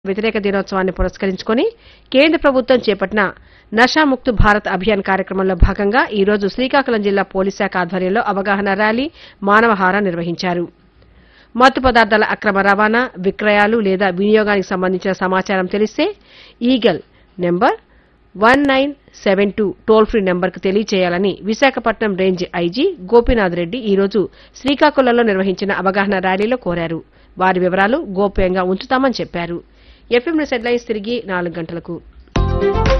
వ్యతిరేక దినోత్సవాన్ని పురస్కరించుకుని కేంద్ర ప్రభుత్వం చేపట్టిన నషాముక్త్ భారత్ అభియాన్ కార్యక్రమంలో భాగంగా ఈ రోజు శ్రీకాకుళం జిల్లా పోలీస్ శాఖ ఆధ్వర్యంలో అవగాహన ర్యాలీ మానవహారం నిర్వహించారు మత్తు పదార్థాల అక్రమ రవాణా విక్రయాలు లేదా వినియోగానికి సంబంధించిన సమాచారం తెలిస్తే eagle number one nine seven two toll free నెంబర్కు తెలియచేయాలని విశాఖపట్నం రేంజ్ ఐజీ గోపీనాథ్ రెడ్డి ఈ రోజు శ్రీకాకుళంలో నిర్వహించిన అవగాహన ర్యాలీలో కోరారు వారి వివరాలు గోప్యంగా ఉంచుతామని చెప్పారు ఎఫ్ఎం హెడ్లైన్స్ తిరిగి నాలుగు గంటలకు